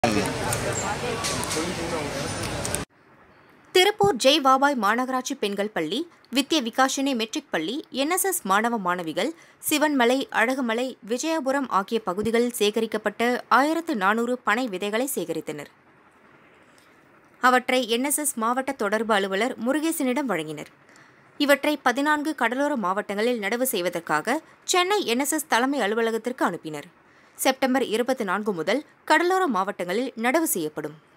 திருப்பூர் ஜெய் வாபாய் மாநகராட்சி பெண்கள் பள்ளி வித்ய விகாஷினி மெட்ரிக் பள்ளி என்எஸ்எஸ் மாணவ மாணவிகள் சிவன்மலை அழகுமலை விஜயபுரம் ஆகிய பகுதிகளில் சேகரிக்கப்பட்ட ஆயிரத்து நானூறு பனை விதைகளை சேகரித்தனர் அவற்றை என்எஸ்எஸ் மாவட்ட தொடர்பு அலுவலர் முருகேசனிடம் வழங்கினர் இவற்றை பதினான்கு கடலோர மாவட்டங்களில் நடவு செய்வதற்காக சென்னை என்எஸ்எஸ் தலைமை அலுவலகத்திற்கு அனுப்பினர் செப்டம்பர் இருபத்தி நான்கு முதல் கடலோர மாவட்டங்களில் நடவு செய்யப்படும்